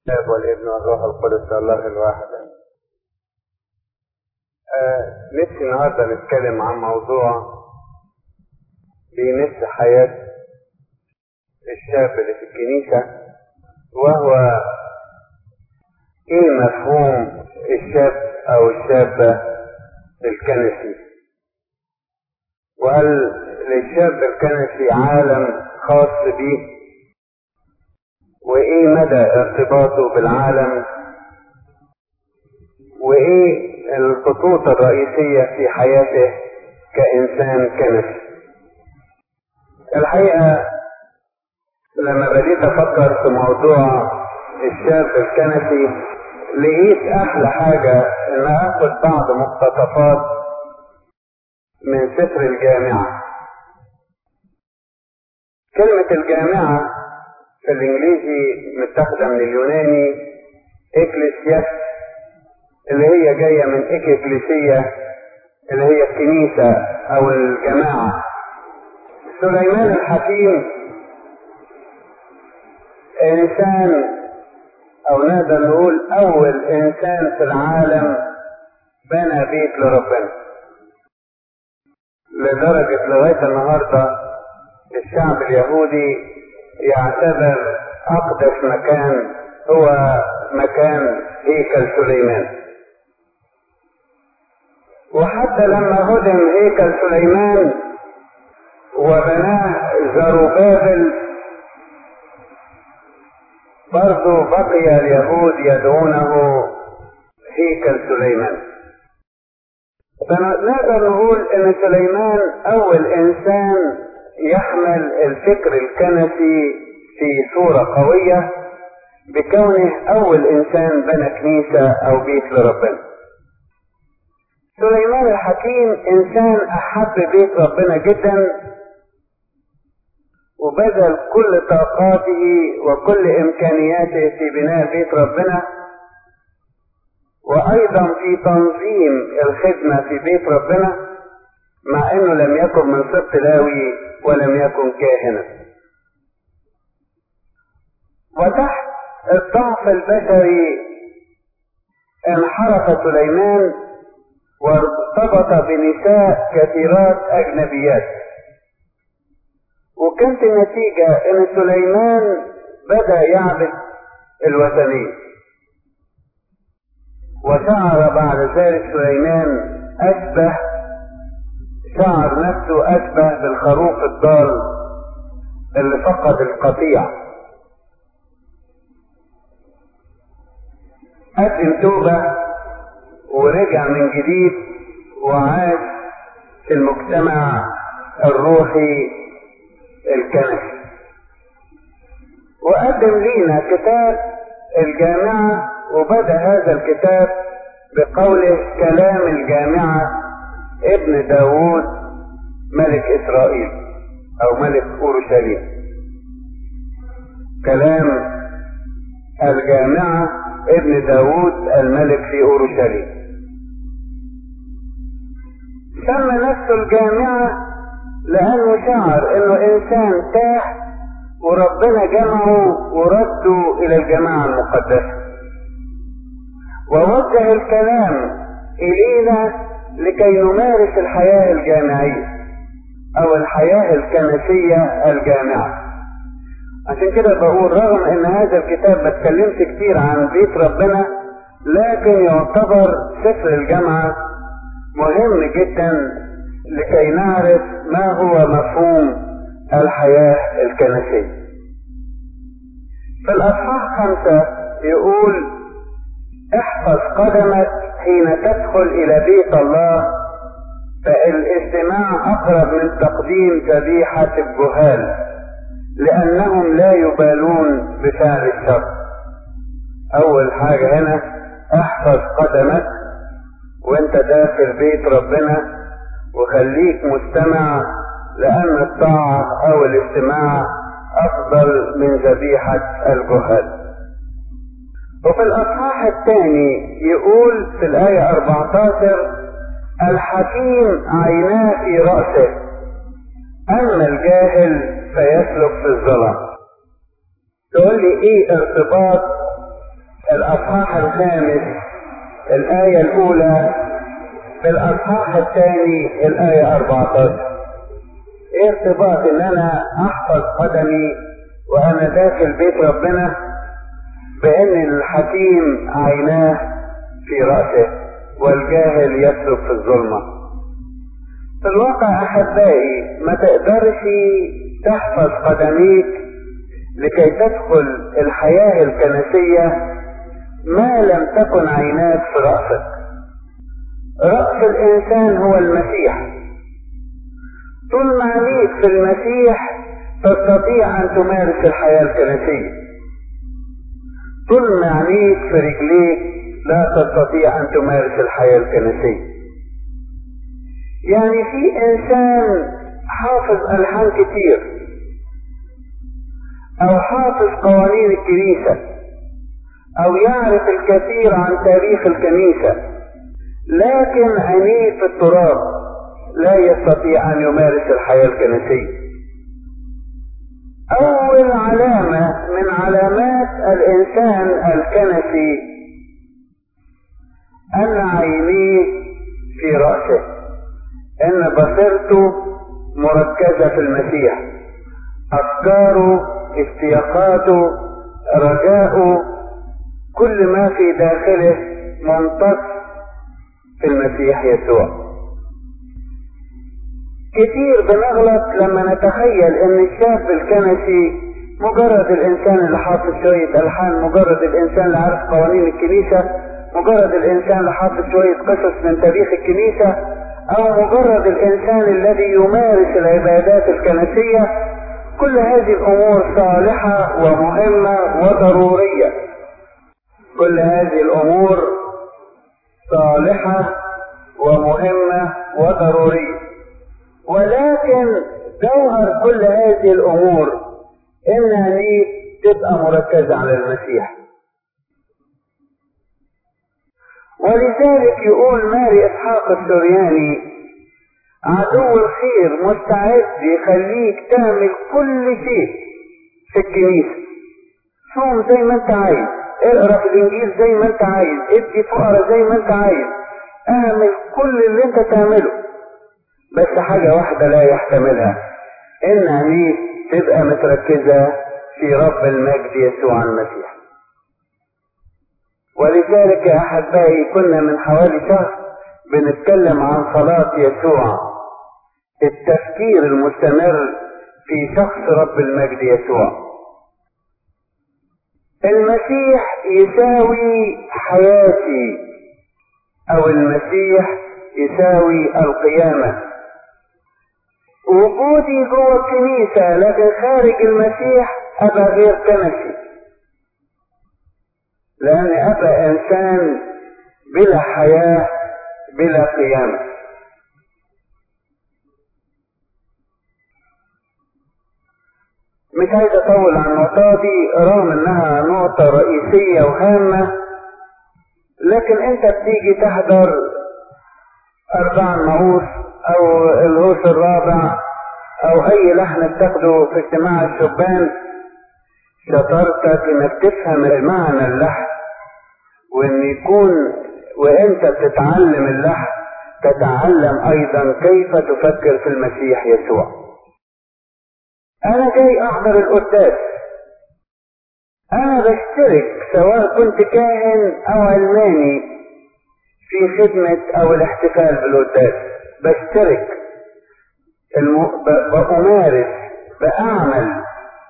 الاب والابن والروح القدس الله الواحد آه نفسي النهارده نتكلم عن موضوع بيمس حياة الشاب اللي في الكنيسة وهو ايه مفهوم الشاب او الشابة الكنسي وهل للشاب الكنسي عالم خاص به وايه مدى ارتباطه بالعالم وايه الخطوط الرئيسية في حياته كإنسان كنسي الحقيقة لما بديت أفكر في موضوع الشاب الكنسي لقيت أحلى حاجة إن آخد بعض مقتطفات من سفر الجامعة كلمة الجامعة في الإنجليزي متاخدة من اليوناني إكليسياس اللي هي جاية من إكليسية اللي هي الكنيسة أو الجماعة سليمان الحكيم إنسان أو نقدر نقول أول إنسان في العالم بنى بيت لربنا لدرجة لغاية النهاردة الشعب اليهودي يعتبر أقدس مكان هو مكان هيكل سليمان وحتى لما هدم هيكل سليمان وبناه زروبابل برضو بقي اليهود يدعونه هيكل سليمان فنقدر نقول ان سليمان اول انسان يحمل الفكر الكنسي في صورة قوية بكونه اول انسان بنى كنيسة او بيت لربنا سليمان الحكيم انسان احب بيت ربنا جدا وبذل كل طاقاته وكل امكانياته في بناء بيت ربنا وايضا في تنظيم الخدمة في بيت ربنا مع انه لم يكن من سبط لاوي ولم يكن كاهنا وتحت الضعف البشري انحرف سليمان وارتبط بنساء كثيرات اجنبيات وكانت النتيجة ان سليمان بدأ يعبد الوثنية وشعر بعد ذلك سليمان اشبه شعر نفسه اشبه بالخروف الضال اللي فقد القطيع قدم توبة ورجع من جديد وعاش في المجتمع الروحي الكنسي وقدم لينا كتاب الجامعة وبدأ هذا الكتاب بقوله كلام الجامعة ابن داوود ملك إسرائيل أو ملك أورشليم كلام الجامعة ابن داوود الملك في أورشليم سمى نفسه الجامعة لأنه شعر إنه إنسان تاه وربنا جمعه ورده إلى الجماعة المقدسة ووجه الكلام إلينا لكي نمارس الحياة الجامعية أو الحياة الكنسية الجامعة عشان كده بقول رغم ان هذا الكتاب ما اتكلمش كتير عن بيت ربنا لكن يعتبر سفر الجامعة مهم جدا لكي نعرف ما هو مفهوم الحياة الكنسية في الأصحاح خمسة يقول احفظ قدمك حين تدخل إلى بيت الله فالاستماع أقرب من تقديم ذبيحة الجهال لأنهم لا يبالون بفعل الشر أول حاجة هنا احفظ قدمك وانت داخل بيت ربنا وخليك مستمع لأن الطاعة أو الاستماع أفضل من ذبيحة الجهال وفي الأصحاح الثاني يقول في الآية 14 الحكيم عيناه في رأسه أما الجاهل فيسلك في الظلام تقول لي ايه ارتباط الأصحاح الخامس الآية الأولى في الأصحاح الثاني الآية 14 ايه ارتباط ان انا احفظ قدمي وانا داخل بيت ربنا بان الحكيم عيناه في رأسه والجاهل يسلك في الظلمة في الواقع احبائي ما تقدرش تحفظ قدميك لكي تدخل الحياة الكنسية ما لم تكن عيناك في رأسك رأس الإنسان هو المسيح طول ما عينيك في المسيح تستطيع أن تمارس الحياة الكنسية طول ما عينيك في رجليك لا تستطيع أن تمارس الحياة الكنسية يعني في إنسان حافظ ألحان كتير أو حافظ قوانين الكنيسة أو يعرف الكثير عن تاريخ الكنيسة لكن عينيه في التراب لا يستطيع أن يمارس الحياة الكنسية أول علامة من علامات الإنسان الكنسي أن عينيه في رأسه أن بصيرته مركزة في المسيح أفكاره اشتياقاته رجاؤه كل ما في داخله منتص في المسيح يسوع كتير بنغلط لما نتخيل ان الشاب الكنسي مجرد الانسان اللي حافظ شوية الحان مجرد الانسان اللي عارف قوانين الكنيسة مجرد الانسان اللي حافظ شوية قصص من تاريخ الكنيسة او مجرد الانسان الذي يمارس العبادات الكنسية كل هذه الامور صالحة ومهمة وضرورية كل هذه الامور صالحة ومهمة وضرورية ولكن جوهر كل هذه الامور ان عينيك تبقى مركزة على المسيح ولذلك يقول ماري اسحاق السورياني عدو الخير مستعد يخليك تعمل كل شيء في الكنيسة صوم زي ما انت عايز اقرا في الانجيل زي ما انت عايز ادي فقرا زي ما انت عايز اعمل كل اللي انت تعمله بس حاجة واحدة لا يحتملها ان عينيك تبقى متركزة في رب المجد يسوع المسيح ولذلك يا احبائي كنا من حوالي شهر بنتكلم عن صلاة يسوع التفكير المستمر في شخص رب المجد يسوع المسيح يساوي حياتي او المسيح يساوي القيامة وجودي جوه الكنيسة لكن خارج المسيح ابقى غير كنسي لان ابقى انسان بلا حياة بلا قيامة مش عايز اطول عن النقطة دي رغم انها نقطة رئيسية وهامة لكن انت بتيجي تحضر اربع نعوس او الهوس الرابع او اي لحن بتاخده في اجتماع الشبان شطارتك انك تفهم معنى اللحن وان يكون وانت بتتعلم اللحن تتعلم ايضا كيف تفكر في المسيح يسوع انا جاي احضر القداس انا بشترك سواء كنت كاهن او علماني في خدمة او الاحتفال بالقداس بشترك الم... ب... بأمارس بأعمل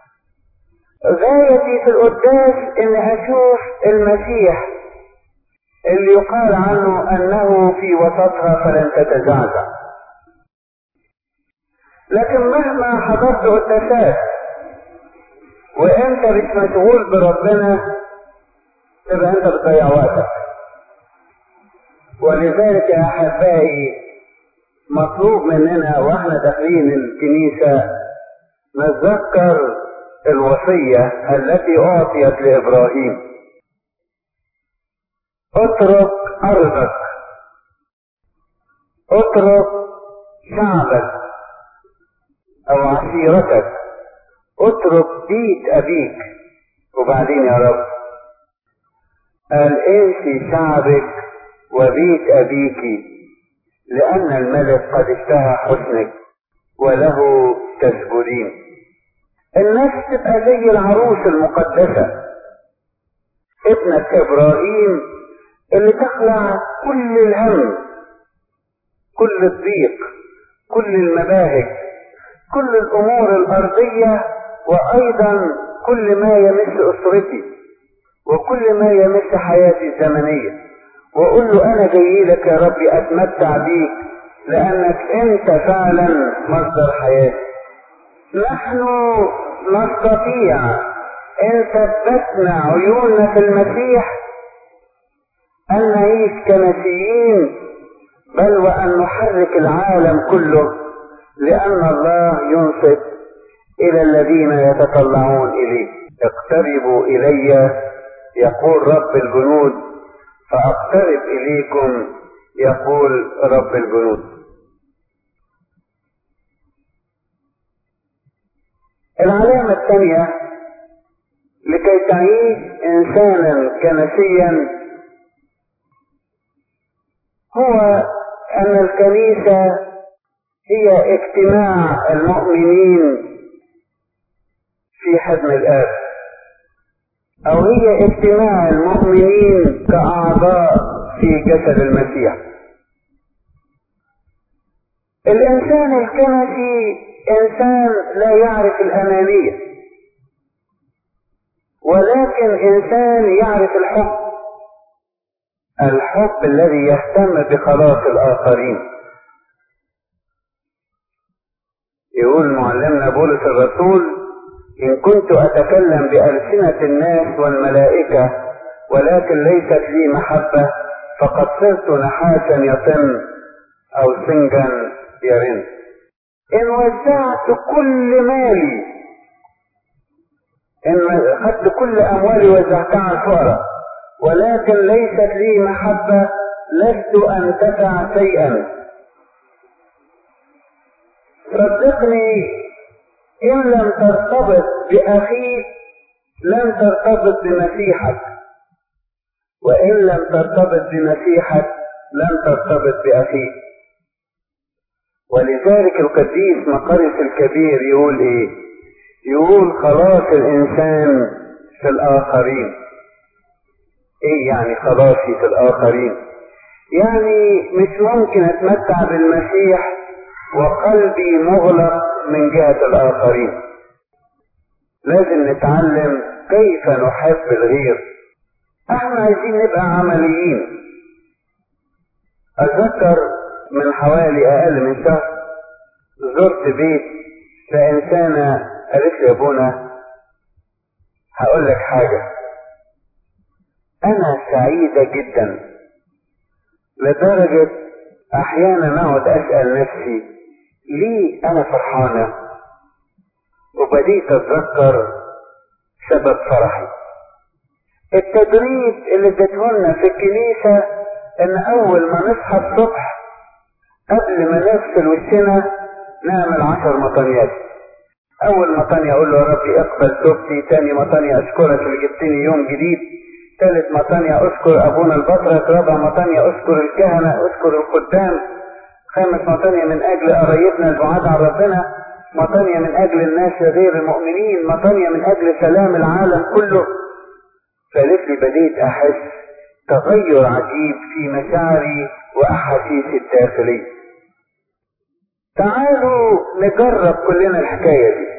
غايتي في القداس ان اشوف المسيح اللي يقال عنه انه في وسطها فلن تتزعزع لكن مهما حضرت قداسات وانت مش مشغول بربنا تبقى انت بتضيع وقتك ولذلك يا احبائي مطلوب مننا واحنا داخلين الكنيسه نتذكر الوصيه التي اعطيت لابراهيم اترك ارضك اترك شعبك او عشيرتك اترك بيت ابيك وبعدين يا رب قال انسي شعبك وبيت ابيك لان الملك قد اشتهى حسنك وله تسجدين الناس تبقى زي العروس المقدسة ابنك ابراهيم اللي تخلع كل الهم كل الضيق كل المباهج كل الامور الارضية وايضا كل ما يمس اسرتي وكل ما يمس حياتي الزمنية واقول له انا جاي لك يا ربي اتمتع بيك لانك انت فعلا مصدر حياتي نحن نستطيع ان ثبتنا عيوننا في المسيح ان نعيش كنسيين بل وان نحرك العالم كله لان الله ينصت الى الذين يتطلعون اليه اقتربوا الي يقول رب الجنود فاقترب اليكم يقول رب الجنود العلامة الثانية لكي تعيش إنسانا كنسيا هو أن الكنيسة هي اجتماع المؤمنين في حضن الآب أو هي اجتماع المؤمنين كأعضاء في جسد المسيح الإنسان الكنسي إنسان لا يعرف الأنانية ولكن إنسان يعرف الحب الحب الذي يهتم بخلاص الآخرين يقول معلمنا بولس الرسول إن كنت أتكلم بألسنة الناس والملائكة ولكن ليست لي محبة فقد صرت نحاسا يطن أو سنجا يرن إن وزعت كل مالي إن أخذت كل أموالي وزعتها على الفقراء ولكن ليست لي محبة لست أنتفع شيئا صدقني إن لم ترتبط بأخيك لن ترتبط بمسيحك وإن لم ترتبط بمسيحك لن ترتبط بأخيك ولذلك القديس مقرس الكبير يقول ايه يقول خلاص الانسان في الاخرين ايه يعني خلاصي في الاخرين يعني مش ممكن اتمتع بالمسيح وقلبي مغلق من جهة الاخرين لازم نتعلم كيف نحب الغير احنا عايزين نبقى عمليين اتذكر من حوالي اقل من شهر زرت بيت فانسانة قالت لي يا ابونا هقول لك حاجة انا سعيدة جدا لدرجة احيانا اقعد اسأل نفسي ليه انا فرحانة وبديت اتذكر سبب فرحي التدريب اللي اديتهولنا في الكنيسة ان اول ما نصحى الصبح قبل ما نغسل وشنا نعمل عشر مطانيات اول مطانية اقول له يا ربي اقبل توبتي تاني مطانية اشكرك اللي جبتني يوم جديد ثالث مطانية اشكر ابونا البطرك رابع مطانية اشكر الكهنة اشكر الخدام خامس مطانية من اجل قرايبنا البعاد عن ربنا مطانية من اجل الناس غير المؤمنين مطانية من اجل سلام العالم كله فقالت لي بديت احس تغير عجيب في مشاعري واحاسيسي الداخليه تعالوا نجرب كلنا الحكاية دي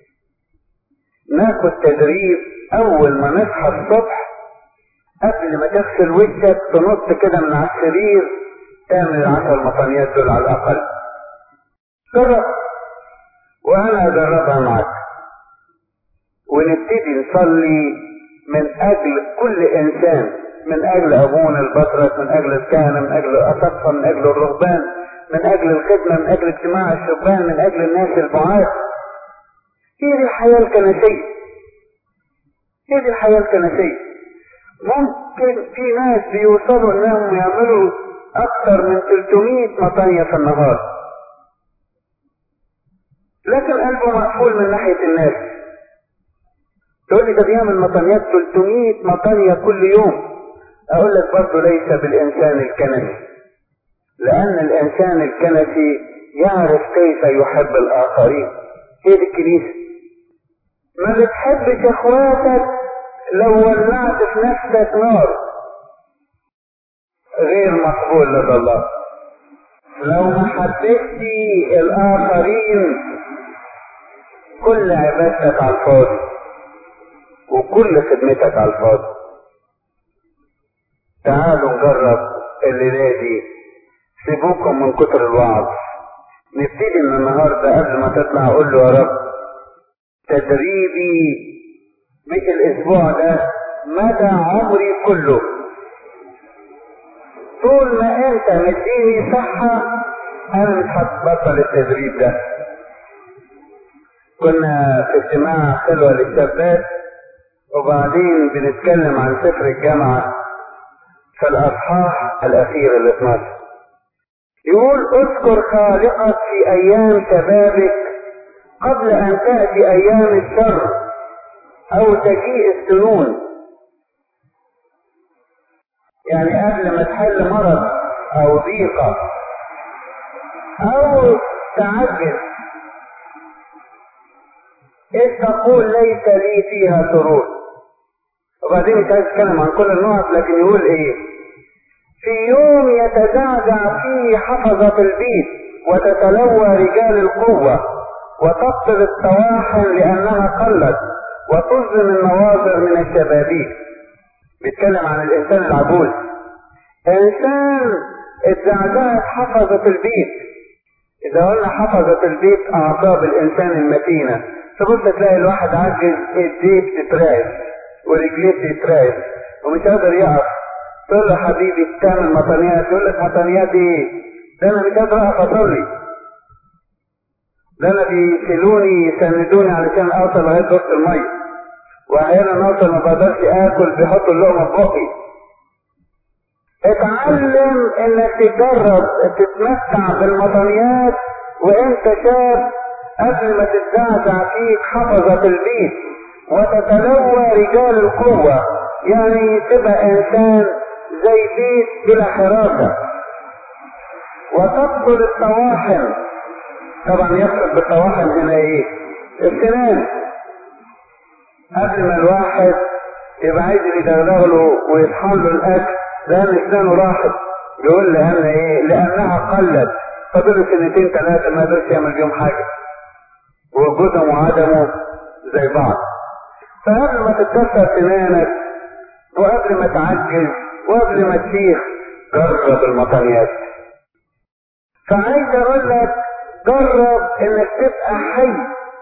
ناخد تدريب أول ما نصحى الصبح قبل ما تغسل وشك تنط كده من على السرير تعمل العشر مطانيات دول على الأقل جرب وأنا أجربها معاك ونبتدي نصلي من أجل كل إنسان من أجل أبونا البطرك من أجل الكهنة من أجل الأسقفة من أجل الرهبان من اجل الخدمة من اجل اجتماع الشبان من اجل الناس البعاد هي دي الحياة الكنسية هي دي الحياة الكنسية ممكن في ناس بيوصلوا انهم يعملوا اكثر من 300 مطانية في النهار لكن قلبه مقفول من ناحية الناس تقول لي ده بيعمل مطانيات 300 مطانية كل يوم اقول لك برضه ليس بالانسان الكنسي لان الانسان الكنسي يعرف كيف يحب الاخرين هي دي الكنيسه ما بتحبش اخواتك لو ولعت في نفسك نار غير مقبول لدى الله لو ما حبيتش الاخرين كل عبادتك على الفاضي وكل خدمتك على الفاضي تعالوا نجرب الليلة دي سيبوكم من كتر الوعظ نبتدي من النهارده قبل ما تطلع اقول له يا رب تدريبي مش الاسبوع ده مدى عمري كله طول ما انت مديني صحة انا مش هتبطل التدريب ده كنا في اجتماع خلوة للشابات وبعدين بنتكلم عن سفر الجامعة في الاصحاح الاخير ال 12 يقول اذكر خالقك في ايام شبابك قبل ان تأتي ايام الشر او تجيء السنون يعني قبل ما تحل مرض او ضيقة او تعجز اذ تقول ليس لي فيها سرور وبعدين مش عايز اتكلم عن كل النقط لكن يقول ايه في يوم يتزعزع فيه حفظة البيت وتتلوى رجال القوة وتبطل الطواحن لأنها قلت وتظلم النواظر من الشبابيك بيتكلم عن الإنسان العجوز إنسان اتزعزعت حفظة البيت إذا قلنا حفظة البيت أعصاب الإنسان المتينة تبص تلاقي الواحد عاجز ايديه بتترعش ورجليه بتترعش ومش قادر يقف تقول له حبيبي تعمل مطنيات يقول لك مطنيات ايه؟ ده انا مش قادر اقف اصلي ده انا بيشيلوني يسندوني علشان اوصل لغايه وسط الميه واحيانا اوصل ما بقدرش اكل بيحطوا اللقمه في بقي اتعلم انك تجرب تتمتع بالمطنيات وانت شاب قبل ما تتزعزع فيك حفظة البيت وتتلوى رجال القوة يعني تبقى انسان زي بيت بلا حراسة وتبطل الطواحن طبعا يقصد بالطواحن هنا ايه السنان قبل ما الواحد يبقى عايز يدغدغ له ويطحن له الاكل لان اسنانه راحت يقول لان ايه لانها قلت فضل سنتين ثلاثه ما قدرش يعمل بيهم حاجه وجودهم وعدمه زي بعض فقبل ما تتكسر سنانك وقبل ما تعجز وقبل ما تشيخ جرب المطنيات فعايز اقول لك جرب انك تبقى حي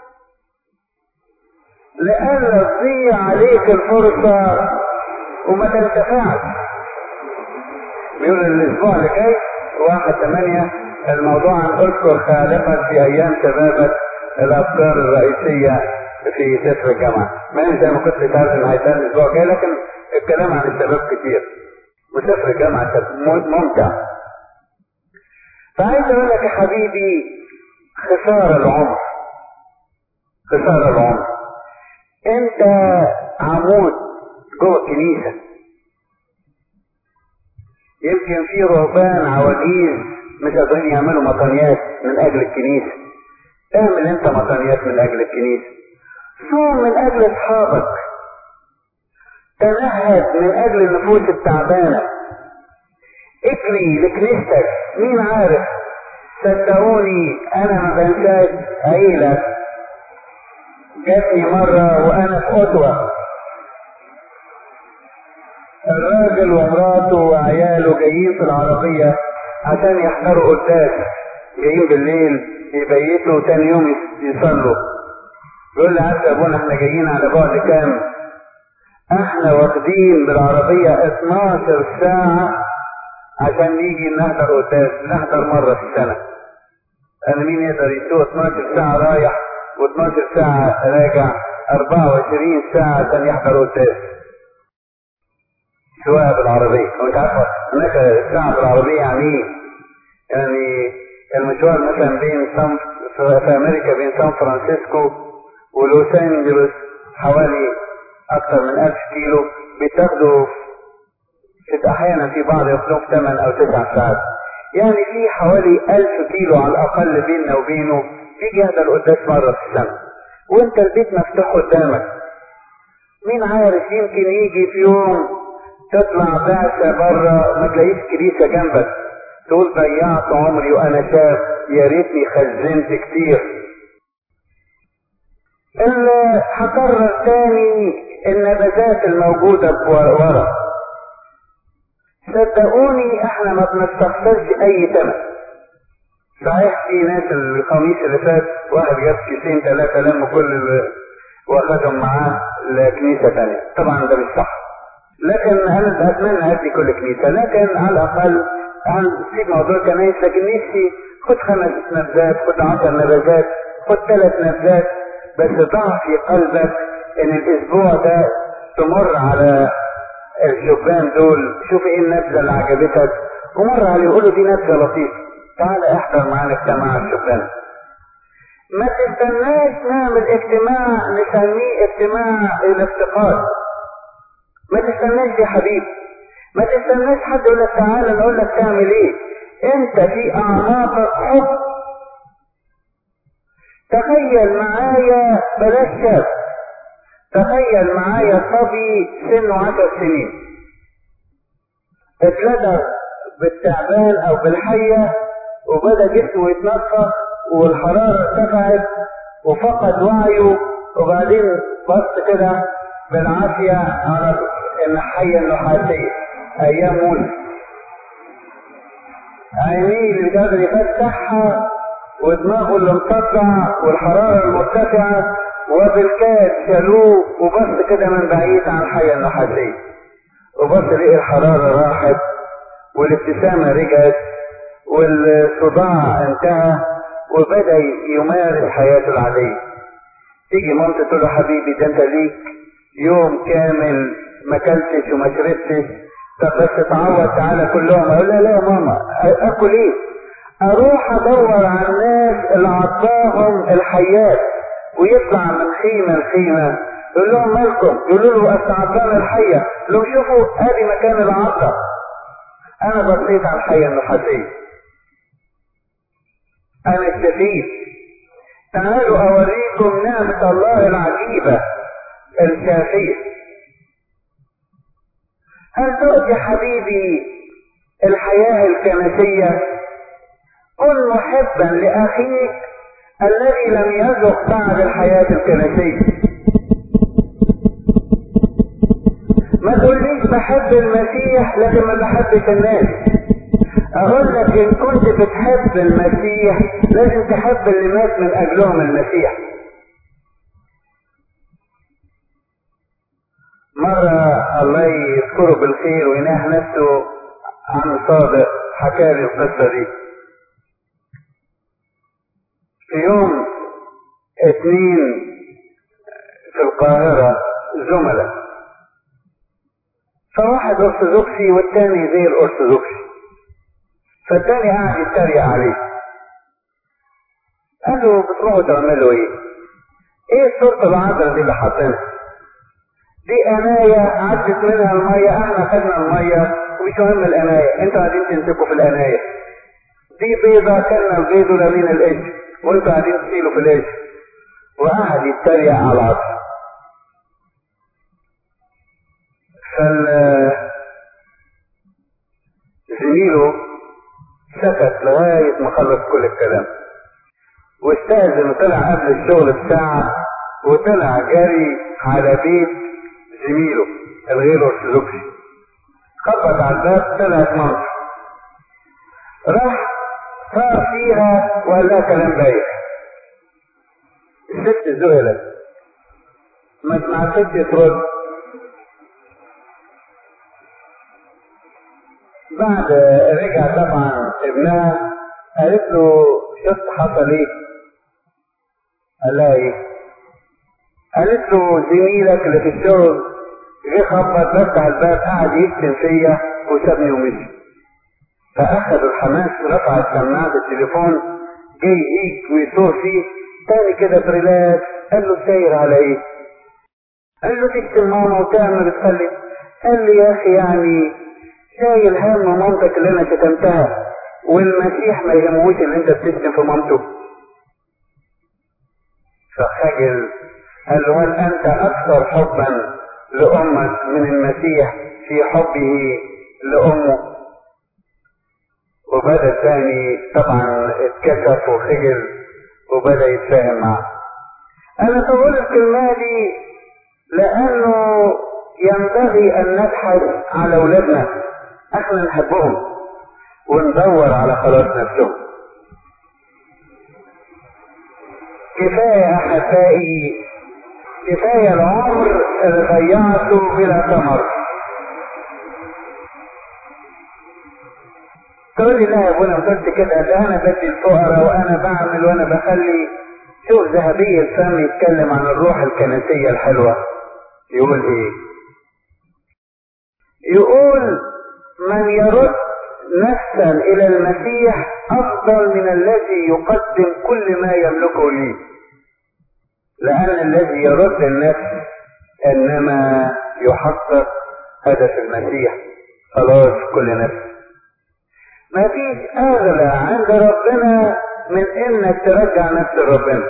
لأن تضيع عليك الفرصة وما تنتفعش بيقول الاسبوع اللي جاي واحد ثمانية الموضوع عن اذكر خالقك في ايام شبابك الافكار الرئيسية في سفر الجامعة ما زي ما كنت تعرف ان هيتم الاسبوع الجاي لكن الكلام عن الشباب كتير وسفر الجامعة ممتع فعايز اقول لك يا حبيبي خسارة العمر خسارة العمر انت عمود جوه الكنيسة يمكن في رهبان عواجيز مش قادرين يعملوا مطنيات من اجل الكنيسة اعمل انت مطنيات من اجل الكنيسة صوم من اجل اصحابك تنهد من اجل النفوس التعبانة اجري لكنيستك مين عارف صدقوني انا ما بنساش عيلة جاتني مرة وانا في اوتوا الراجل ومراته وعياله جايين في العربية عشان يحضروا قداس جايين بالليل يبيتوا تاني يوم يصلوا يقول لي عارف يا ابونا احنا جايين على بعد كام احنا واخدين بالعربية 12 ساعة عشان نيجي نحضر قداس نحضر مرة في السنة انا مين يقدر يسوق 12 ساعة رايح و12 ساعة راجع 24 ساعة عشان يحضر قداس سواقة بالعربية وانت عارفة هناك الساعة بالعربية يعني ايه؟ يعني المشوار مثلا بين سان في امريكا بين سان فرانسيسكو ولوس انجلوس حوالي اكثر من 1000 كيلو بتاخده في احيانا في بعض يصرف 8 او 9 ساعات يعني في حوالي 1000 كيلو على الاقل بيننا وبينه يجي يحضر القداس مرة في السنة وانت البيت مفتوح قدامك مين عارف يمكن يجي في يوم تطلع بعثة بره ما تلاقيش كنيسة جنبك تقول ضيعت عمري وانا شاب يا ريتني خزنت كتير اللي هكرر تاني النبذات الموجودة ورا صدقوني احنا ما بنستخسرش اي ثمن صحيح في ناس الخميس اللي فات واحد جاب كيسين ثلاثة لم كل اللي واخدهم معاه لكنيسة تانية طبعا ده مش صح لكن انا اتمنى ادي كل كنيسة لكن على الاقل هنسيب موضوع كنايس لكن نفسي خد خمس نبذات خد عشر نبذات خد ثلاث نبذات بس ضع في قلبك ان الاسبوع ده تمر على الشبان دول شوف ايه النبذة اللي عجبتك ومر عليه يقول له دي نبذة لطيفة تعال احضر معانا اجتماع الشبان ما تستناش نعمل اجتماع نسميه اجتماع الافتقار ما تستناش يا حبيبي ما تستناش حد يقول لك تعالى نقول لك تعمل ايه انت في اعماقك حب تخيل معايا بلاش شاب تخيل معايا صبي سنه عشر سنين اتلدغ بالتعبان او بالحية وبدأ جسمه يتنفخ والحرارة ارتفعت وفقد وعيه وبعدين بص كده بالعافية على الحية النحاسية ايام موسى عينيه اللي مش قادر يفتحها ودماغه اللي مصدع والحرارة المرتفعة وبالكاد شالوه وبص كده من بعيد عن الحية النحاسية وبص لقي الحرارة راحت والابتسامة رجعت والصداع انتهى وبدأ يمارس حياته العادية تيجي مامته تقول له حبيبي ده انت ليك يوم كامل ما اكلتش وما شربتش طب بس تعوض تعالى كلهم اقول لها لا يا ماما اكل ايه اروح ادور على الناس اللي عطاهم الحيات ويطلع من خيمة لخيمة يقول لهم مالكم يقولوا له اصل عطانا الحية لو شوفوا ادي مكان العطا انا بصيت على الحية النحاسية انا الشفيف تعالوا اوريكم نعمة الله العجيبة الشافية هل تؤتي حبيبي الحياة الكنسية كن محبا لأخيك الذي لم يذق بعد الحياة الكنسية ما تقوليش بحب المسيح لكن ما بحبش الناس اقول لك ان كنت بتحب المسيح لازم تحب اللي مات من اجلهم المسيح مرة الله يذكره بالخير ويناه نفسه عن صادق حكى لي القصة دي في يوم اثنين في القاهرة زملاء فواحد ارثوذكسي والتاني زي الارثوذكسي فالتاني قاعد يتريق عليه قال له بتروحوا تعملوا ايه؟ ايه صورة العذراء دي اللي حاطينها؟ دي قناية عدت منها المية احنا خدنا المية ومش مهم القناية انتوا قاعدين تمسكوا في القناية دي بيضة كلنا البيض ولامين القش وانتوا قاعدين تشيلوا في القش وقعد يتريق على العصر فال زميله سكت لغاية ما خلص كل الكلام واستأذن وطلع قبل الشغل بساعة وطلع جري على بيت زميله الغير ارثوذكسي خبط على الباب طلعت مامته راح صار فيها وقال لها كلام بايخ الست ذهلت ما سمعتش ترد بعد رجع طبعا ابنها قالت له شفت حصل ايه قال لها ايه قالت له زميلك اللي في الشغل جه خبط فتح الباب قعد يشتم فيا وسابني ومشي فاخذ الحماس رفع سماعة التليفون جه يهيك ويصور فيه تاني كده بريلاكس قال له ساير على ايه قال له تشتم ماما وتعمل وتخلي قال لي يا اخي يعني شايل هم مامتك اللي انا شتمتها والمسيح ما يهمهوش اللي انت بتشتم في مامته فخجل قال له هل انت اكثر حبا لامك من المسيح في حبه لامه وبدا الثاني طبعا اتكسف وخجل وبدا يتفاهم معه انا بقول الكلمه دي لانه ينبغي ان نبحث على اولادنا احنا نحبهم وندور على خلاص نفسهم كفايه احبائي كفايه العمر اللي ضيعته بلا ثمر تقول لي لا يا ابونا قلت كده ده انا بدي الفقراء وانا بعمل وانا بخلي شوف ذهبي الفم يتكلم عن الروح الكنسيه الحلوه يقول ايه يقول من يرد نفسا الى المسيح افضل من الذي يقدم كل ما يملكه لي لان الذي يرد النفس انما يحقق هدف المسيح خلاص كل نفس ما فيش اغلى عند ربنا من انك ترجع نفس ربنا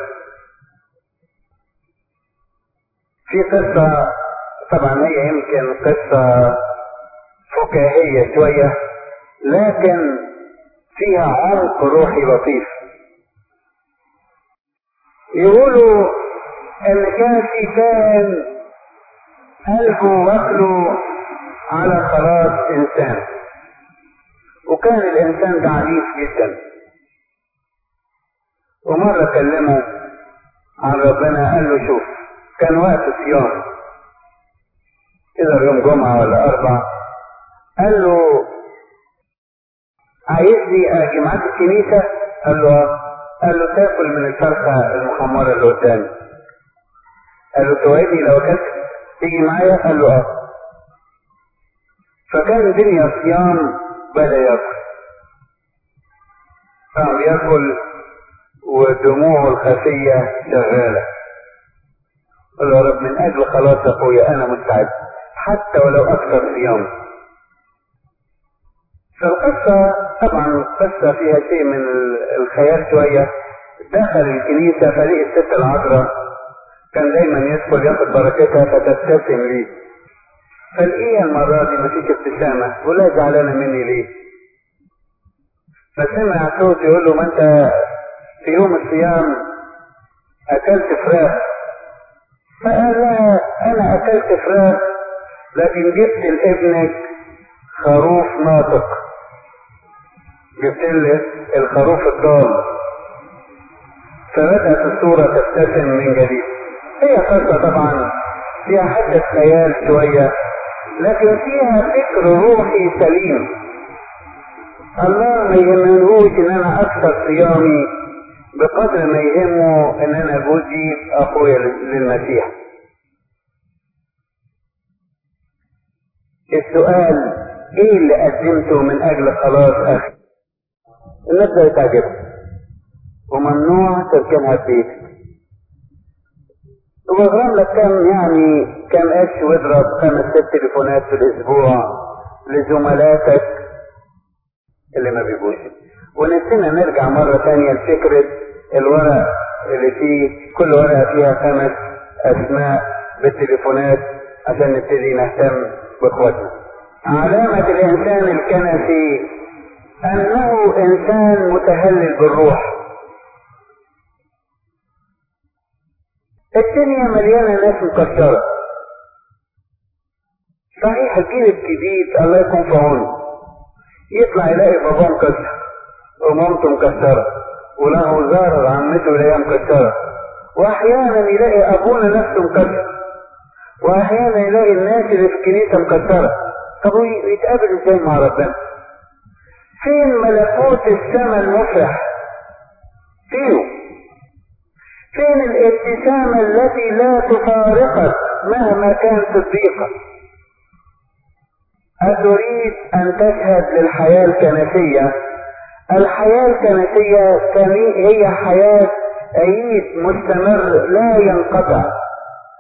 في قصة طبعا هي يمكن قصة فكاهية شوية لكن فيها عمق روحي لطيف يقولوا ان كان في كائن قلبه واكله على خلاص انسان وكان الانسان ده عنيف جدا ومرة كلمه عن ربنا قال له شوف كان وقت صيام إذا يوم جمعة ولا أربع قال له عايزني أجي معاك الكنيسة؟ قال له آه. قال له تاكل من الفرخة المحمرة اللي قدامي قال له توعدني لو أكلت تيجي معايا؟ قال له اه فكان دنيا صيام بدأ ياكل قام ياكل ودموعه الخفية شغالة قال له يا رب من أجل خلاص أخويا أنا مستعد حتى ولو أكثر صيام فالقصة طبعا قصة فيها شيء من الخيال شوية دخل الكنيسة فريق الست العذراء كان دايما يدخل ياخد بركتها فتبتسم ليه فلقيها المرة دي مفيش ابتسامة ولا زعلانة مني ليه فسمع صوت يقول له ما انت في يوم الصيام اكلت فراخ فقال لها انا اكلت فراخ لكن جبت لابنك خروف ناطق جبت له الخروف الضال فبدأت الصورة تبتسم من جديد هي قصة طبعا فيها حتة خيال شوية لكن فيها فكر روحي سليم الله ما يهمنهوش ان انا اكثر صيامي بقدر ما يهمه ان انا جوزي اخويا للمسيح السؤال ايه اللي قدمته من اجل خلاص اخي الناس ده تعجبها وممنوع تركنها في بيتك وبغرام لك كم يعني كم قش واضرب خمس ست تليفونات في الاسبوع لزملاتك اللي ما بيجوش ونسينا نرجع مرة تانية لفكرة الورق اللي فيه كل ورقة فيها خمس اسماء بالتليفونات عشان نبتدي نهتم باخواتنا علامة الانسان الكنسي انه انسان متهلل بالروح الدنيا مليانة ناس مكسرة صحيح الجيل الجديد الله يكون في عونه يطلع يلاقي باباه مكسر ومامته مكسرة وله زار عمته يلاقيها مكسرة واحيانا يلاقي ابونا نفسه مكسر واحيانا يلاقي الناس اللي في الكنيسة مكسرة طب يتقابل ازاي مع ربنا فين ملكوت السماء المفرح فينه فين الابتسامة التي لا تفارقك مهما كان صديقك أتريد أن تشهد للحياة الكنسية الحياة الكنسية هي حياة عيد مستمر لا ينقطع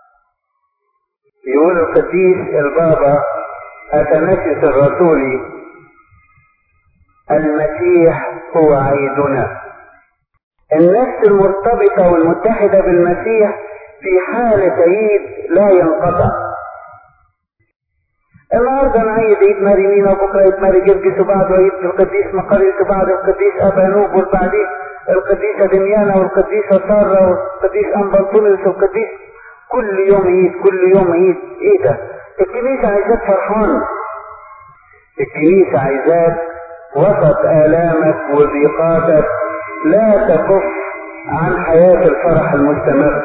يقول القديس البابا أتنفس الرسولي المسيح هو عيدنا النفس المرتبطة والمتحدة بالمسيح في حالة عيد لا ينقطع النهارده نعيد عيد ماري مينا وبكره عيد ماري جرجس وبعده عيد القديس مقريس وبعده القديس ابانوب وبعدين القديسة دميانة والقديسة سارة والقديس أنبنطونيوس والقديس كل يوم عيد كل يوم عيد ايه ده الكنيسة عايزاك فرحان الكنيسة عايزاك وسط آلامك وضيقاتك لا تكف عن حياة الفرح المستمر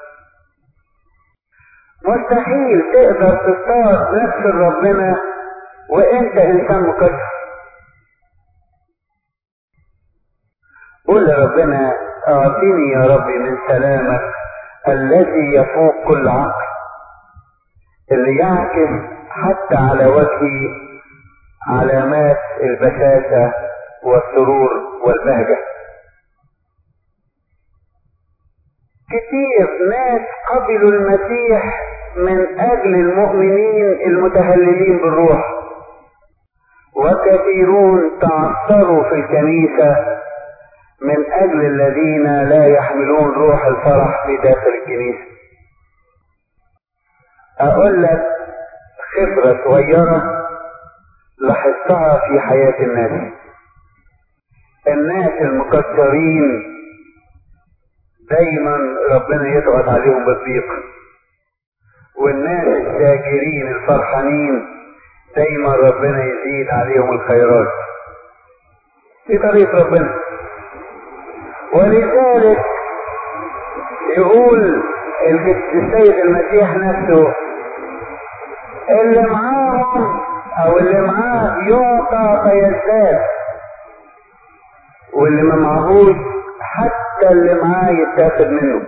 مستحيل تقدر تصطاد نفس ربنا وانت انسان مكشف قول لربنا اعطيني يا ربي من سلامك الذي يفوق كل عقل اللي يعكس حتى على وجهي علامات البشاشة والسرور والبهجة كتير ناس قبلوا المسيح من اجل المؤمنين المتهللين بالروح وكثيرون تعثروا في الكنيسة من اجل الذين لا يحملون روح الفرح في داخل الكنيسة اقول لك خبرة صغيرة لاحظتها في حياة الناس الناس المكسرين دايما ربنا يضغط عليهم بالضيق والناس الشاكرين الفرحانين دايما ربنا يزيد عليهم الخيرات في طريق ربنا ولذلك يقول السيد المسيح نفسه اللي معاهم او اللي معاه يعطى فيزداد واللي ما معهوش حتى اللي معاه يتاخد منه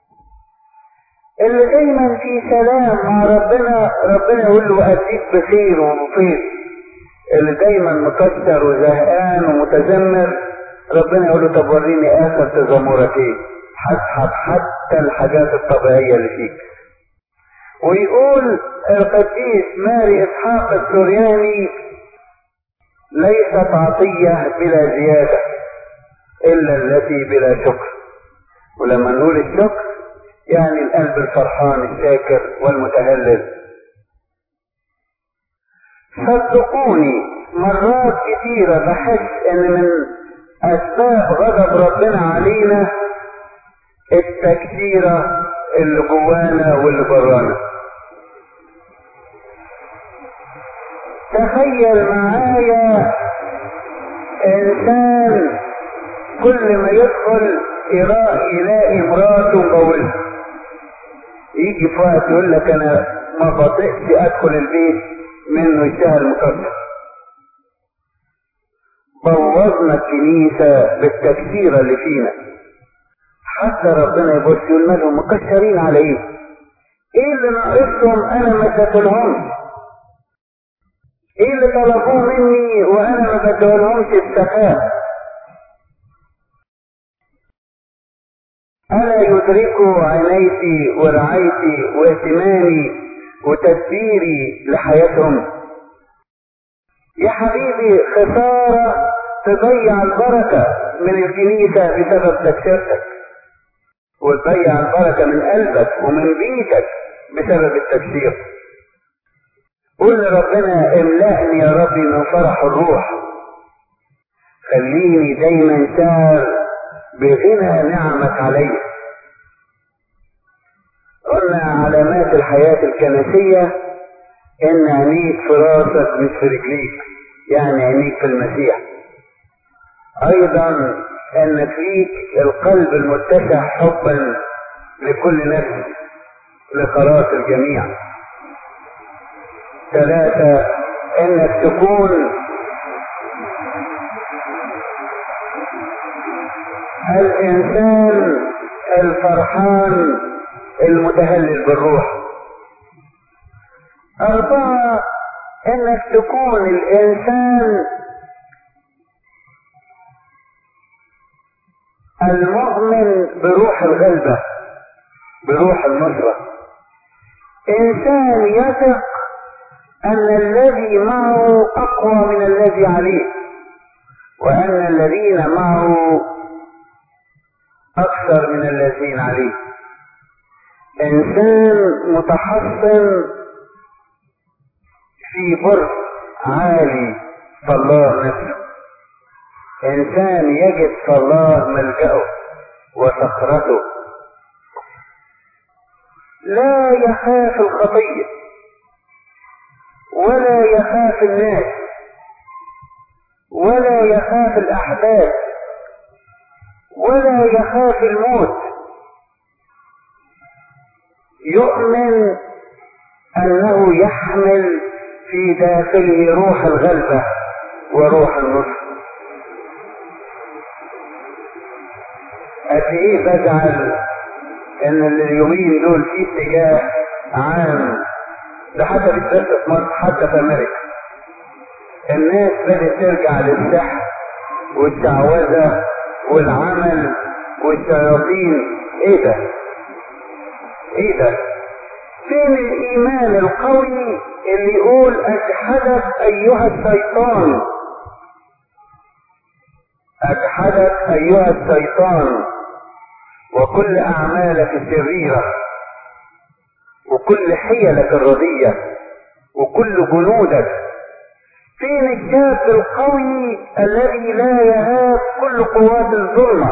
اللي دايما في سلام مع ربنا ربنا يقول له اديك بخير ومفيد اللي دايما مكسر وزهقان ومتذمر ربنا يقول له طب وريني اخر تذمرك ايه هسحب حتى الحاجات الطبيعيه اللي فيك ويقول القديس ماري اسحاق السورياني ليست عطيه بلا زياده الا التي بلا شكر ولما نقول الشكر يعني القلب الفرحان الشاكر والمتهلل صدقوني مرات كثيرة بحس ان من اسباب غضب ربنا علينا التكثيرة اللي جوانا واللي برانا تخيل معايا انسان كل ما يدخل يلاقي مراته مبولها يجي في وقت يقول لك انا ما بطيقش ادخل البيت منه يشتغل مكسر بوظنا الكنيسة بالتكسيرة اللي فينا حتى ربنا يبص يقول مالهم مكسرين على ايه ايه اللي ناقصهم انا ما اديتلهمش ايه اللي طلبوه مني وانا ما بديهولهمش السخاء ألا يدرك عنايتي ورعايتي واهتمامي وتدبيري لحياتهم يا حبيبي خسارة تضيع البركة من الكنيسة بسبب تكسيرتك وتضيع البركة من قلبك ومن بيتك بسبب التكسير قل لربنا املأني يا ربي من فرح الروح خليني دايما سار بغنى نعمك علي قلنا علامات الحياة الكنسية ان عينيك في راسك مش في رجليك يعني عينيك في المسيح ايضا ان فيك القلب المتسع حبا لكل نفس لخلاص الجميع ثلاثة انك تكون الانسان الفرحان المتهلل بالروح اربعة انك تكون الانسان المؤمن بروح الغلبة بروح النصرة انسان يثق ان الذي معه اقوى من الذي عليه الذين معه أكثر من الذين عليه إنسان متحصن في برج عالي فالله نفسه إنسان يجد فالله ملجأه وصخرته لا يخاف الخطية ولا يخاف الناس ولا يخاف الأحداث ولا يخاف الموت يؤمن أنه يحمل في داخله روح الغلبة وروح النصر قد ايه بزعل ان اليومين دول في اتجاه عام ده حتى مش بس في مصر حتى في امريكا الناس بدأت ترجع للسحر والشعوذة والعمل والشياطين ايه ده ايه ده فين الايمان القوي اللي يقول اجحدك ايها الشيطان اجحدك ايها الشيطان وكل اعمالك الشريرة وكل حيلك الردية وكل جنودك فين الشاب القوي الذي لا يهاب كل قوات الظلمة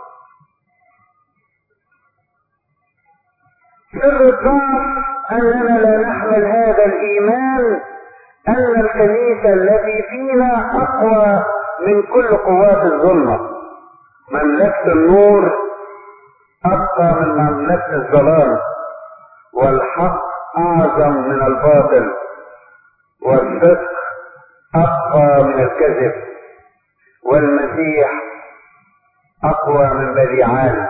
سر الضعف اننا لا نحمل هذا الايمان ان الكنيسة التي فينا اقوى من كل قوات الظلمة مملكة النور أبقى من مملكة الظلام والحق أعظم من الباطل والصدق أبقى من الكذب والمسيح أقوى من بديعان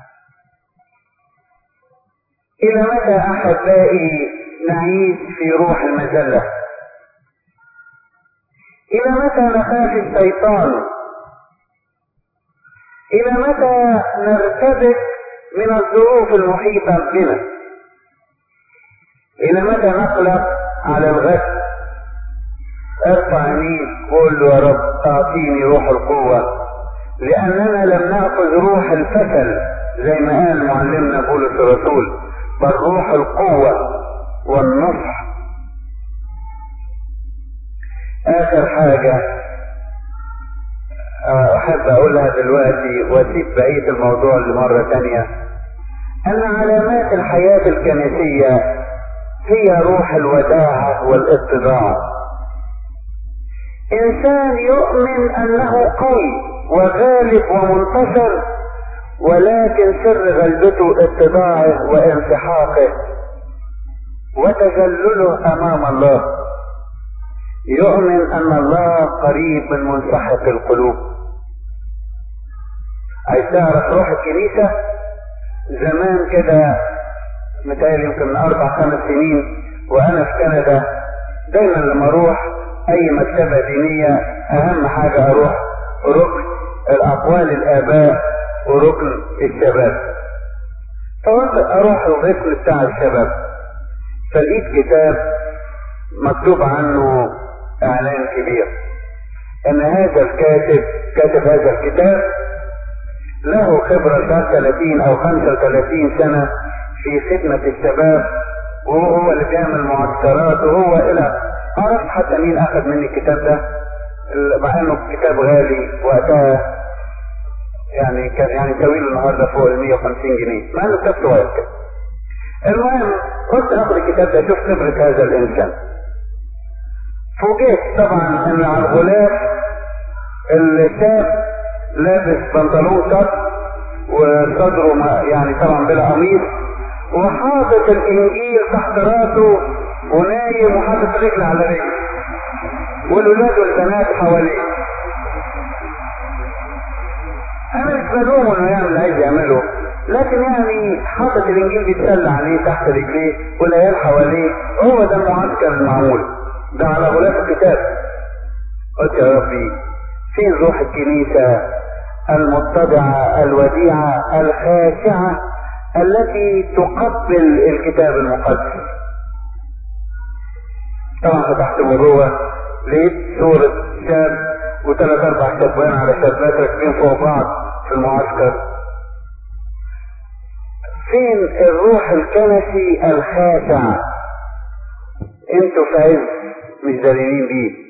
إلى متى أحبائي نعيش في روح المذلة إلى متى نخاف الشيطان إلى متى نرتبك من الظروف المحيطة بنا إلى متى نقلق على الغد ارفع عينيك قول له يا رب أعطيني روح القوة لأننا لم نأخذ روح الفشل زي ما قال معلمنا بولس الرسول بل روح القوة والنصح آخر حاجة أحب أقولها دلوقتي وأسيب بقية الموضوع لمرة تانية أن علامات الحياة الكنسية هي روح الوداعة والاتضاع إنسان يؤمن أنه قوي وغالب ومنتصر ولكن سر غلبته اتضاعه وانسحاقه وتذلله أمام الله يؤمن ان الله قريب من منسحق القلوب عايز تعرف روح الكنيسة زمان كده متهيألي يمكن من اربع خمس سنين وانا في كندا دايما لما اروح اي مكتبة دينية اهم حاجة اروح ركن الاقوال الاباء وركن الشباب فوقت اروح الركن بتاع الشباب فلقيت كتاب مكتوب عنه اعلان كبير ان هذا الكاتب كاتب هذا الكتاب له خبرة 30 او 35 سنة في خدمة الشباب وهو اللي بيعمل معسكرات وهو الى عرفت حتى مين اخذ مني الكتاب ده مع انه كتاب غالي وقتها يعني كان يعني سويله النهارده فوق ال 150 جنيه مع انه كتاب صغير كده المهم قلت اخذ الكتاب ده اشوف خبرة هذا الانسان فوجئت طبعا ان على الغلاف الشاب لابس بنطلون كت وصدره يعني طبعا بلا قميص وحاطط الانجيل تحت راسه ونايم وحاطط رجل على رجل والولاد والبنات حواليه انا مش بلومه انه يعمل اللي عايز يعمله لكن يعني حاطط الانجيل بيتسلى عليه تحت رجليه والعيال حواليه هو ده المعسكر المعمول ده على غلاف الكتاب قلت يا ربي فين روح الكنيسة المتضعة الوديعة الخاشعة التي تقبل الكتاب المقدس طبعا فتحت من جوه لقيت صورة شاب وثلاث اربع شبان على شبات راكبين فوق بعض في المعسكر فين الروح الكنسي الخاشع انتوا في عز مش داريين بيه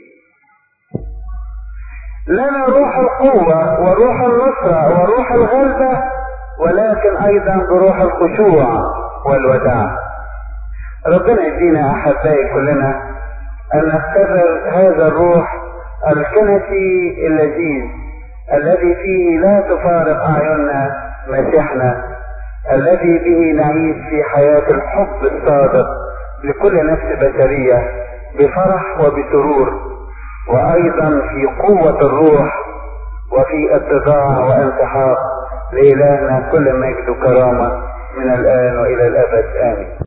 لنا روح القوة وروح النصرة وروح الغلبة ولكن ايضا بروح الخشوع والوداع ربنا يدينا احبائي كلنا ان نختبر هذا الروح الكنسي اللذيذ الذي فيه لا تفارق اعيننا مسيحنا الذي به نعيش في حياة الحب الصادق لكل نفس بشرية بفرح وبسرور وايضا في قوة الروح وفي اتضاع وانسحاق لإلهنا كل مجد وكرامة من الآن وإلى الأبد آمين